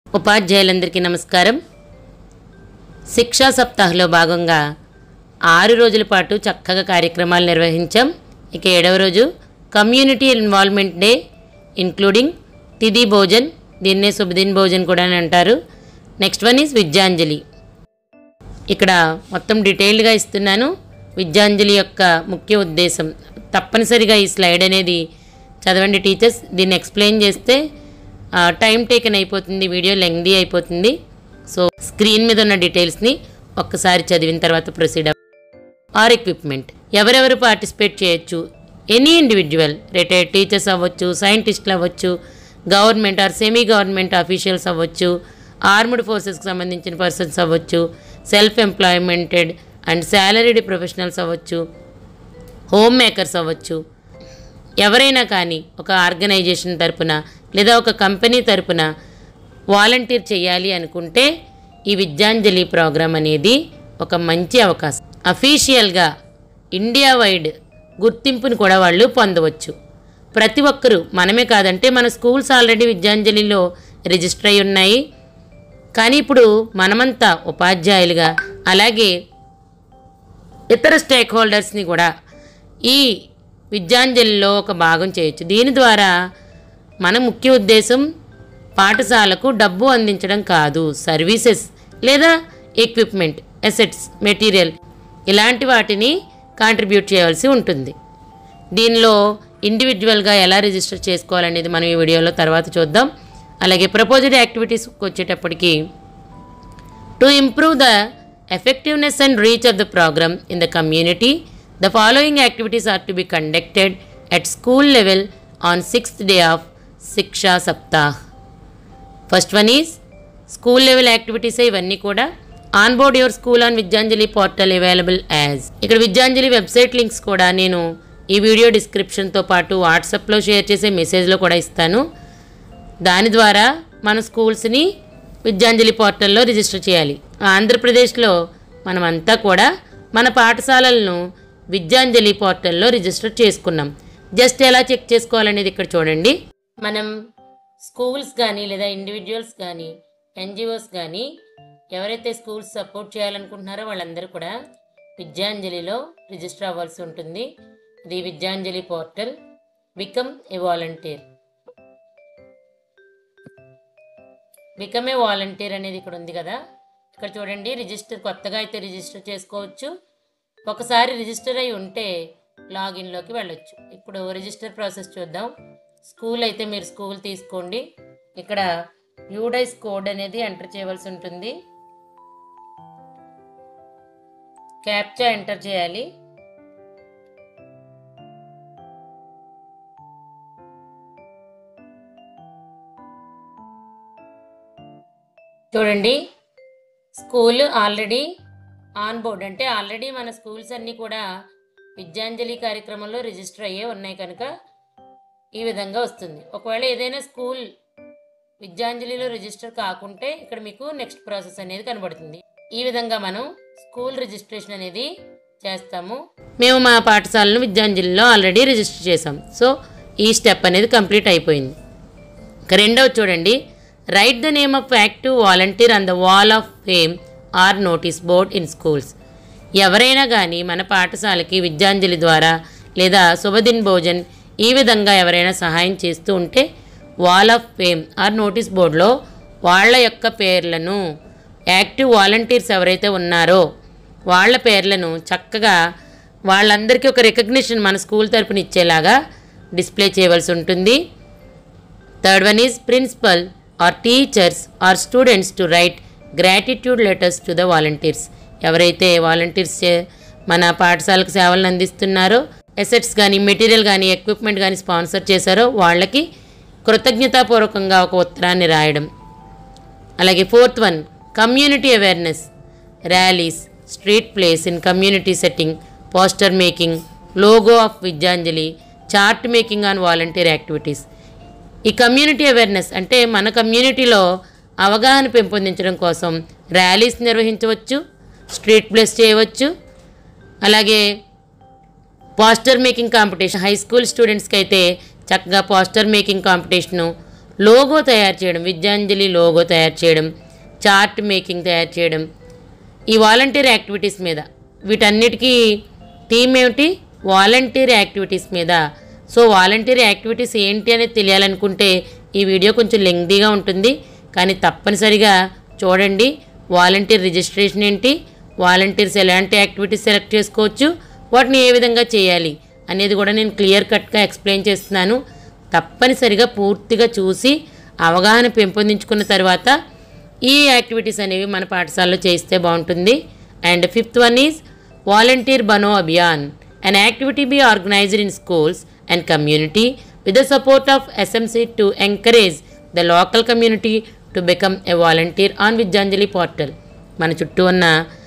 ఉపాధ్యాయులందరికీ నమస్కారం శిక్షా సప్తాహలో భాగంగా ఆరు రోజుల పాటు చక్కగా కార్యక్రమాలు నిర్వహించాం ఇక ఏడవ రోజు కమ్యూనిటీ ఇన్వాల్వ్మెంట్ డే ఇంక్లూడింగ్ తిథి భోజన్ దీన్నే శుభదిన్ భోజన్ కూడా అని అంటారు నెక్స్ట్ వన్ ఈజ్ విద్యాంజలి ఇక్కడ మొత్తం డీటెయిల్డ్గా ఇస్తున్నాను విద్యాంజలి యొక్క ముఖ్య ఉద్దేశం తప్పనిసరిగా ఈ స్లైడ్ అనేది చదవండి టీచర్స్ దీన్ని ఎక్స్ప్లెయిన్ చేస్తే టైం టేకన్ అయిపోతుంది వీడియో లెంగ్దీ అయిపోతుంది సో స్క్రీన్ మీద ఉన్న డీటెయిల్స్ని ఒక్కసారి చదివిన తర్వాత ప్రొసీడ్ ఆర్ ఎక్విప్మెంట్ ఎవరెవరు పార్టిసిపేట్ చేయొచ్చు ఎనీ ఇండివిజువల్ రిటైర్డ్ టీచర్స్ అవ్వచ్చు సైంటిస్టులు అవ్వచ్చు government or semi government officials అవ్వచ్చు ఆర్మ్డ్ ఫోర్సెస్కి సంబంధించిన పర్సన్స్ అవ్వచ్చు self employmented and salaried professionals అవ్వచ్చు హోమ్ మేకర్స్ అవ్వచ్చు ఎవరైనా కానీ ఒక ఆర్గనైజేషన్ తరపున లేదా ఒక కంపెనీ తరపున వాలంటీర్ చేయాలి అనుకుంటే ఈ విద్యాంజలి ప్రోగ్రాం అనేది ఒక మంచి అవకాశం అఫీషియల్గా ఇండియా వైడ్ గుర్తింపుని కూడా వాళ్ళు పొందవచ్చు ప్రతి ఒక్కరూ మనమే కాదంటే మన స్కూల్స్ ఆల్రెడీ విద్యాంజలిలో రిజిస్టర్ అయి ఉన్నాయి కానీ ఇప్పుడు మనమంతా ఉపాధ్యాయులుగా అలాగే ఇతర స్టేక్ హోల్డర్స్ని కూడా ఈ విద్యాంజలిలో ఒక భాగం చేయొచ్చు దీని ద్వారా మన ముఖ్య ఉద్దేశం పాఠశాలకు డబ్బు అందించడం కాదు సర్వీసెస్ లేదా ఎక్విప్మెంట్ అసెట్స్ మెటీరియల్ ఇలాంటి వాటిని కాంట్రిబ్యూట్ చేయవలసి ఉంటుంది దీనిలో ఇండివిజువల్గా ఎలా రిజిస్టర్ చేసుకోవాలనేది మనం ఈ వీడియోలో తర్వాత చూద్దాం అలాగే ప్రపోజ్డ్ యాక్టివిటీస్కి వచ్చేటప్పటికి to improve the effectiveness and reach of the programme in the community the following activities are to be conducted at school level on sixth day of Shiksha Saptah first one is school level activities ఇవన్నీ కూడా on board your school on Vidyanjali portal available as ఇక్కడ Vidyanjali website links కూడా నేను ఈ video డిస్క్రిప్షన్తో పాటు వాట్సాప్లో share చేసే మెసేజ్లో కూడా ఇస్తాను దాని ద్వారా మన స్కూల్స్ని విద్యాంజలి పోర్టల్లో రిజిస్టర్ చేయాలి ఆంధ్రప్రదేశ్లో మనమంతా కూడా మన పాఠశాలలను విద్యాంజలి పోర్టల్లో రిజిస్టర్ చేసుకున్నాం జస్ట్ ఎలా చెక్ చేసుకోవాలనేది ఇక్కడ చూడండి మనం స్కూల్స్ కానీ లేదా ఇండివిజువల్స్ కానీ ఎన్జిఓస్ కానీ ఎవరైతే స్కూల్స్ సపోర్ట్ చేయాలనుకుంటున్నారో వాళ్ళందరూ కూడా విద్యాంజలిలో రిజిస్టర్ అవ్వాల్సి ఉంటుంది ఇది Vidyanjali portal become a volunteer become a volunteer అనేది ఇక్కడ ఉంది కదా ఇక్కడ చూడండి రిజిస్టర్ కొత్తగా అయితే రిజిస్టర్ చేసుకోవచ్చు ఒకసారి రిజిస్టర్ అయి ఉంటే లాగిన్లోకి వెళ్ళొచ్చు ఇప్పుడు రిజిస్టర్ ప్రాసెస్ చూద్దాం స్కూల్ అయితే మీరు స్కూల్ తీసుకోండి ఇక్కడ యూడైస్ కోడ్ అనేది ఎంటర్ చేయవలసి ఉంటుంది క్యాప్చా ఎంటర్ చేయాలి చూడండి స్కూల్ ఆల్రెడీ ఆన్ బోర్డ్ అంటే ఆల్రెడీ మన స్కూల్స్ అన్నీ కూడా విద్యాంజలి కార్యక్రమంలో రిజిస్టర్ అయ్యే ఉన్నాయి కనుక ఈ విధంగా వస్తుంది ఒకవేళ ఏదైనా స్కూల్ విద్యాంజలిలో రిజిస్టర్ కాకుంటే ఇక్కడ మీకు నెక్స్ట్ ప్రాసెస్ అనేది కనబడుతుంది ఈ విధంగా మనం స్కూల్ రిజిస్ట్రేషన్ అనేది చేస్తాము మేము మా పాఠశాలను విద్యాంజలిలో ఆల్రెడీ రిజిస్టర్ చేసాం సో ఈ స్టెప్ అనేది కంప్లీట్ అయిపోయింది ఇక రెండవది చూడండి write the name of active volunteer on the wall of fame or notice board in schools ఎవరైనా కానీ మన పాఠశాలకి విద్యాంజలి ద్వారా లేదా శుభదిన్ భోజన్ ఈ విధంగా ఎవరైనా సహాయం చేస్తూ ఉంటే wall of fame or notice బోర్డులో వాళ్ళ యొక్క పేర్లను యాక్టివ్ వాలంటీర్స్ ఎవరైతే ఉన్నారో వాళ్ళ పేర్లను చక్కగా వాళ్ళందరికీ ఒక రికగ్నిషన్ మన స్కూల్ తరపున ఇచ్చేలాగా డిస్ప్లే చేయవలసి ఉంటుంది third one is principal or teachers or students to write gratitude letters to the volunteers ఎవరైతే వాలంటీర్స్ మన పాఠశాలకు సేవలను అందిస్తున్నారో ఎసెట్స్ కానీ మెటీరియల్ కానీ ఎక్విప్మెంట్ కానీ స్పాన్సర్ చేశారో వాళ్ళకి కృతజ్ఞతాపూర్వకంగా ఒక ఉత్తరాన్ని రాయడం అలాగే fourth one community awareness rallies street plays in community setting poster making logo of Vidyanjali chart making on volunteer activities ఈ కమ్యూనిటీ అవేర్నెస్ అంటే మన కమ్యూనిటీలో అవగాహన పెంపొందించడం కోసం ర్యాలీస్ నిర్వహించవచ్చు స్ట్రీట్ ప్లేస్ చేయవచ్చు అలాగే poster making competition high school స్టూడెంట్స్కి అయితే చక్కగా పోస్టర్ మేకింగ్ కాంపిటీషను లోగో తయారు చేయడం విద్యాంజలి లోగో తయారు చేయడం చార్ట్ మేకింగ్ తయారు చేయడం ఈ వాలంటీర్ యాక్టివిటీస్ మీద వీటన్నిటికీ థీమ్ ఏమిటి వాలంటీర్ యాక్టివిటీస్ మీద సో వాలంటీర్ యాక్టివిటీస్ ఏంటి అనేది తెలియాలనుకుంటే ఈ వీడియో కొంచెం లెంగ్దీగా ఉంటుంది కానీ తప్పనిసరిగా చూడండి వాలంటీర్ రిజిస్ట్రేషన్ ఏంటి వాలంటీర్స్ ఎలాంటి యాక్టివిటీస్ సెలెక్ట్ చేసుకోవచ్చు వాటిని ఏ విధంగా చేయాలి అనేది కూడా నేను క్లియర్ కట్గా ఎక్స్ప్లెయిన్ చేస్తున్నాను తప్పనిసరిగా పూర్తిగా చూసి అవగాహన పెంపొందించుకున్న తర్వాత ఈ యాక్టివిటీస్ అనేవి మన పాఠశాలలో చేస్తే బాగుంటుంది and fifth one is volunteer Bano Abhiyan an activity be organized in schools and community with the support of SMC to encourage the local community to become a volunteer on Vidyanjali portal మన చుట్టూ ఉన్న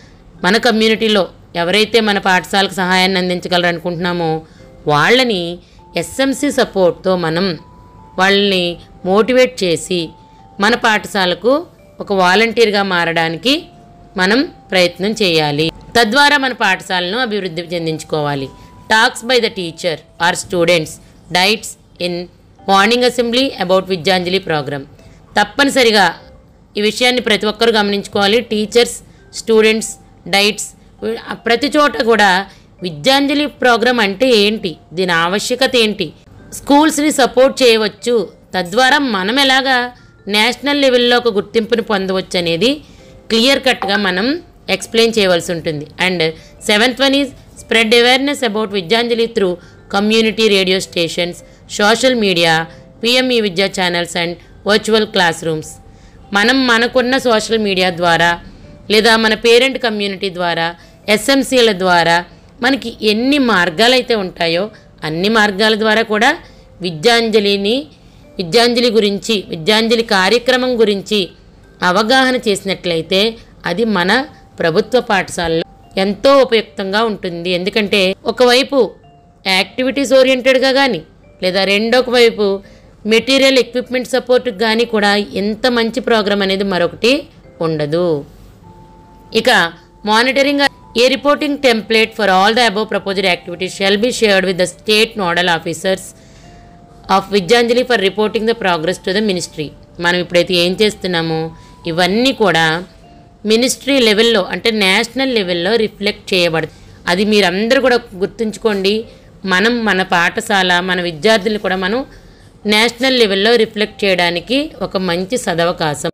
మన కమ్యూనిటీలో ఎవరైతే మన పాఠశాలకు సహాయాన్ని అందించగలరు అనుకుంటున్నామో వాళ్ళని ఎస్ఎంసి సపోర్ట్తో మనం వాళ్ళని మోటివేట్ చేసి మన పాఠశాలకు ఒక వాలంటీర్గా మారడానికి మనం ప్రయత్నం చేయాలి తద్వారా మన పాఠశాలను అభివృద్ధి చెందించుకోవాలి talks by the teacher or students DIETs in morning assembly about Vidyanjali programme తప్పనిసరిగా ఈ విషయాన్ని ప్రతి ఒక్కరు గమనించుకోవాలి టీచర్స్ స్టూడెంట్స్ డైట్స్ ప్రతి చోట కూడా విద్యాంజలి ప్రోగ్రాం అంటే ఏంటి దీని ఆవశ్యకత ఏంటి స్కూల్స్ని సపోర్ట్ చేయవచ్చు తద్వారా మనం ఎలాగా నేషనల్ లెవెల్లో ఒక గుర్తింపుని పొందవచ్చు అనేది క్లియర్ కట్గా మనం ఎక్స్ప్లెయిన్ చేయవలసి ఉంటుంది and seventh one is spread awareness about Vidyanjali through community radio stations social media P M e Vidya channels and virtual classrooms మనం మనకున్న సోషల్ మీడియా ద్వారా లేదా మన పేరెంట్ కమ్యూనిటీ ద్వారా ఎస్ఎంసీల ద్వారా మనకి ఎన్ని మార్గాలు అయితే ఉంటాయో అన్ని మార్గాల ద్వారా కూడా విద్యాంజలిని విద్యాంజలి గురించి విద్యాంజలి కార్యక్రమం గురించి అవగాహన చేసినట్లయితే అది మన ప్రభుత్వ పాఠశాలలో ఎంతో ఉపయుక్తంగా ఉంటుంది ఎందుకంటే ఒకవైపు యాక్టివిటీస్ ఓరియంటెడ్గా కానీ లేదా రెండొక వైపు మెటీరియల్ ఎక్విప్మెంట్ సపోర్ట్కి కానీ కూడా ఎంత మంచి ప్రోగ్రామ్ అనేది మరొకటి ఉండదు ఇక monitoring a reporting template for all the above proposal activities shall be shared with the state nodal officers of Vidyanjali for reporting the progress to the ministry మనం ఇప్పుడైతే ఏం చేస్తున్నామో ఇవన్నీ కూడా మినిస్ట్రీ లెవెల్లో అంటే నేషనల్ లెవెల్లో రిఫ్లెక్ట్ చేయబడుతుంది అది మీరందరూ కూడా గుర్తుంచుకోండి మనం మన పాఠశాల మన విద్యార్థులు కూడా మనం నేషనల్ లెవెల్లో రిఫ్లెక్ట్ చేయడానికి ఒక మంచి సదవకాశం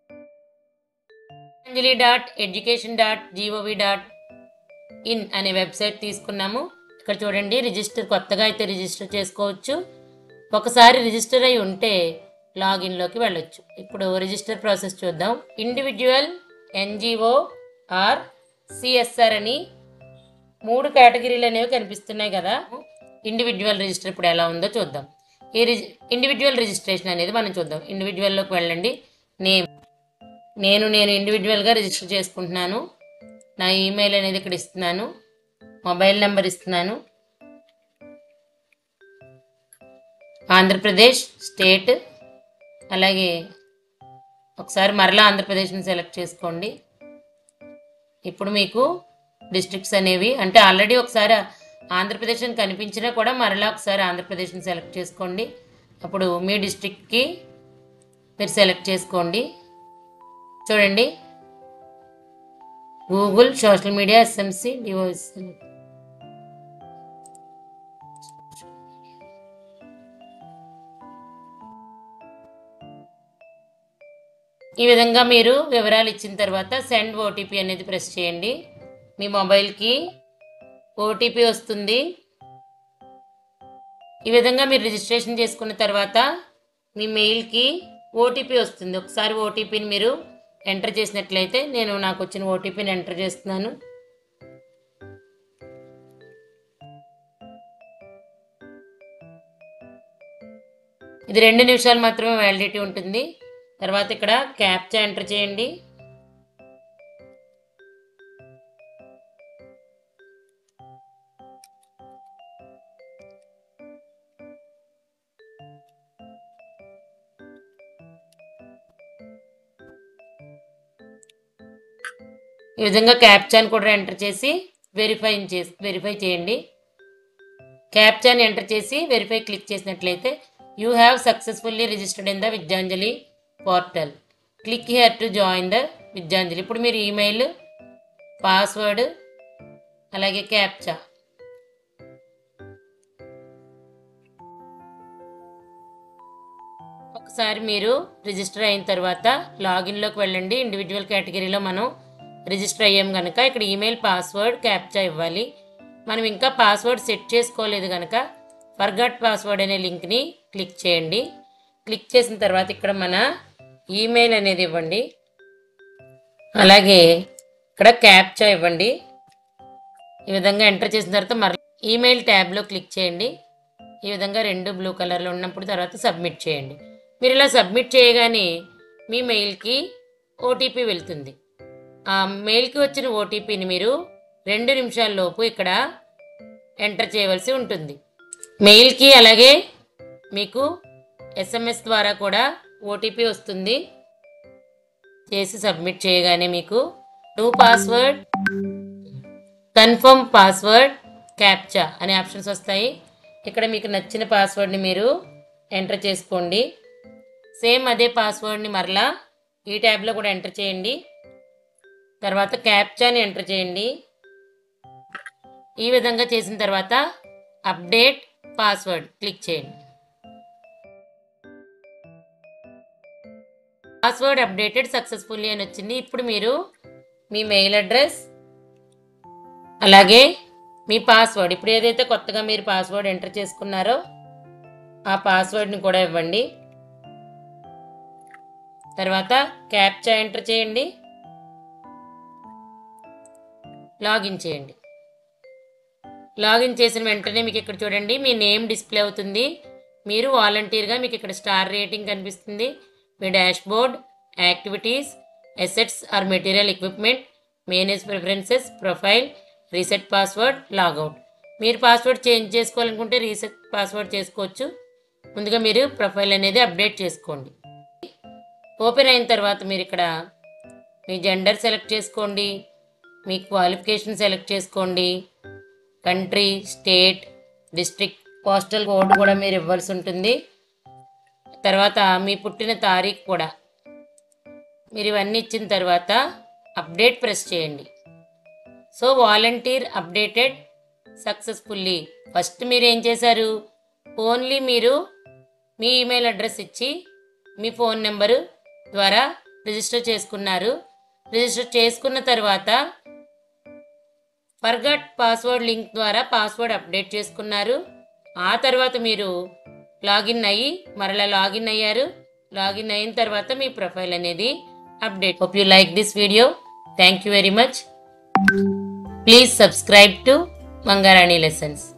Vidyanjali dot education dot G O V dot in అనే వెబ్సైట్ తీసుకున్నాము ఇక్కడ చూడండి రిజిస్టర్ కొత్తగా అయితే రిజిస్టర్ చేసుకోవచ్చు ఒకసారి రిజిస్టర్ అయి ఉంటే లాగిన్లోకి వెళ్ళొచ్చు ఇప్పుడు రిజిస్టర్ ప్రాసెస్ చూద్దాం ఇండివిజువల్ ఎన్జిఓ ఆర్ సిఎస్ఆర్ అని మూడు కేటగిరీలు అనేవి కనిపిస్తున్నాయి కదా ఇండివిజువల్ రిజిస్టర్ ఇప్పుడు ఎలా ఉందో చూద్దాం ఈ రిజి ఇండివిజువల్ రిజిస్ట్రేషన్ అనేది మనం చూద్దాం ఇండివిజువల్లోకి వెళ్ళండి నేమ్ నేను నేను ఇండివిజువల్గా రిజిస్టర్ చేసుకుంటున్నాను నా ఈమెయిల్ అనేది ఇక్కడ ఇస్తున్నాను మొబైల్ నెంబర్ ఇస్తున్నాను ఆంధ్రప్రదేశ్ స్టేట్ అలాగే ఒకసారి మరలా ఆంధ్రప్రదేశ్ని సెలెక్ట్ చేసుకోండి ఇప్పుడు మీకు డిస్ట్రిక్ట్స్ అనేవి అంటే ఆల్రెడీ ఒకసారి ఆంధ్రప్రదేశ్ అని కనిపించినా కూడా మరలా ఒకసారి ఆంధ్రప్రదేశ్ని సెలెక్ట్ చేసుకోండి అప్పుడు మీ డిస్ట్రిక్ట్కి మీరు సెలెక్ట్ చేసుకోండి చూడండి గూగుల్ సోషల్ మీడియా ఎస్ఎంసి డివోస్ ఈ విధంగా మీరు వివరాలు ఇచ్చిన తర్వాత సెండ్ ఓటీపీ అనేది ప్రెస్ చేయండి మీ మొబైల్కి ఓటీపీ వస్తుంది ఈ విధంగా మీరు రిజిస్ట్రేషన్ చేసుకున్న తర్వాత మీ మెయిల్కి ఓటీపీ వస్తుంది ఒకసారి ఓటీపీని మీరు ఎంటర్ చేసినట్లయితే నేను నాకు వచ్చిన ఓటీపీని ఎంటర్ చేస్తున్నాను ఇది రెండు నిమిషాలు మాత్రమే వ్యాలిడిటీ ఉంటుంది తర్వాత ఇక్కడ క్యాప్చా ఎంటర్ చేయండి ఈ విధంగా క్యాప్చాని కూడా ఎంటర్ చేసి వెరిఫై చేసి వెరిఫై చేయండి క్యాప్చాని ఎంటర్ చేసి వెరిఫై క్లిక్ చేసినట్లయితే you have successfully registered in the Vidyanjali portal click here to join the Vidyanjali ఇప్పుడు మీరు ఈమెయిల్ పాస్వర్డ్ అలాగే క్యాప్చా ఒకసారి మీరు రిజిస్టర్ అయిన తర్వాత లాగిన్లోకి వెళ్ళండి ఇండివిజువల్ కేటగిరీలో మనం రిజిస్టర్ అయ్యాం కనుక ఇక్కడ ఈమెయిల్ పాస్వర్డ్ క్యాప్చా ఇవ్వాలి మనం ఇంకా పాస్వర్డ్ సెట్ చేసుకోలేదు కనుక ఫర్గట్ పాస్వర్డ్ అనే లింక్ని క్లిక్ చేయండి క్లిక్ చేసిన తర్వాత ఇక్కడ మన ఈమెయిల్ అనేది ఇవ్వండి అలాగే ఇక్కడ క్యాప్చా ఇవ్వండి ఈ విధంగా ఎంటర్ చేసిన తర్వాత మరలా ఈమెయిల్ ట్యాబ్లో క్లిక్ చేయండి ఈ విధంగా రెండు బ్లూ కలర్లో ఉన్నప్పుడు తర్వాత సబ్మిట్ చేయండి మీరు ఇలా సబ్మిట్ చేయగానే మీ మెయిల్కి ఓటీపీ వెళ్తుంది ఆ మెయిల్కి వచ్చిన ఓటీపీని మీరు రెండు నిమిషాల లోపు ఇక్కడ ఎంటర్ చేయవలసి ఉంటుంది మెయిల్కి అలాగే మీకు ఎస్ఎంఎస్ ద్వారా కూడా ఓటీపీ వస్తుంది చేసి సబ్మిట్ చేయగానే మీకు new password confirm password captcha అనే ఆప్షన్స్ వస్తాయి ఇక్కడ మీకు నచ్చిన పాస్వర్డ్ని మీరు ఎంటర్ చేసుకోండి సేమ్ అదే పాస్వర్డ్ని మరలా ఈ ట్యాబ్లో కూడా ఎంటర్ చేయండి తర్వాత క్యాప్చాని ఎంటర్ చేయండి ఈ విధంగా చేసిన తర్వాత అప్డేట్ పాస్వర్డ్ క్లిక్ చేయండి పాస్వర్డ్ అప్డేటెడ్ సక్సెస్ఫుల్లీ అని వచ్చింది ఇప్పుడు మీరు మీ మెయిల్ అడ్రస్ అలాగే మీ పాస్వర్డ్ ఇప్పుడు ఏదైతే కొత్తగా మీరు పాస్వర్డ్ ఎంటర్ చేసుకున్నారో ఆ పాస్వర్డ్ని కూడా ఇవ్వండి తర్వాత క్యాప్చా ఎంటర్ చేయండి లాగిన్ చేయండి లాగిన్ చేసిన వెంటనే మీకు ఇక్కడ చూడండి మీ నేమ్ డిస్ప్లే అవుతుంది మీరు వాలంటీర్గా మీకు ఇక్కడ స్టార్ రేటింగ్ కనిపిస్తుంది మీ dashboard activities assets or material equipment manage preferences profile reset password logout మీరు పాస్వర్డ్ చేంజ్ చేసుకోవాలనుకుంటే రీసెట్ పాస్వర్డ్ చేసుకోవచ్చు ముందుగా మీరు ప్రొఫైల్ అనేది అప్డేట్ చేసుకోండి ఓపెన్ అయిన తర్వాత మీరు ఇక్కడ మీ జెండర్ సెలెక్ట్ చేసుకోండి మీ క్వాలిఫికేషన్ సెలెక్ట్ చేసుకోండి country state district postal code కూడా మీరు ఇవ్వాల్సి ఉంటుంది తర్వాత మీ పుట్టిన తారీఖు కూడా మీరు ఇవన్నీ ఇచ్చిన తర్వాత అప్డేట్ ప్రెస్ చేయండి so volunteer updated successfully first మీరు ఏం చేశారు ఓన్లీ మీరు మీ ఈమెయిల్ అడ్రస్ ఇచ్చి మీ ఫోన్ నెంబరు ద్వారా రిజిస్టర్ చేసుకున్నారు రిజిస్టర్ చేసుకున్న తర్వాత ఫర్గట్ పాస్వర్డ్ లింక్ ద్వారా పాస్వర్డ్ అప్డేట్ చేసుకున్నారు ఆ తర్వాత మీరు లాగిన్ అయ్యి మరలా లాగిన్ అయ్యారు లాగిన్ అయిన తర్వాత మీ ప్రొఫైల్ అనేది update hope you like this video thank you very much please subscribe to Mangarani lessons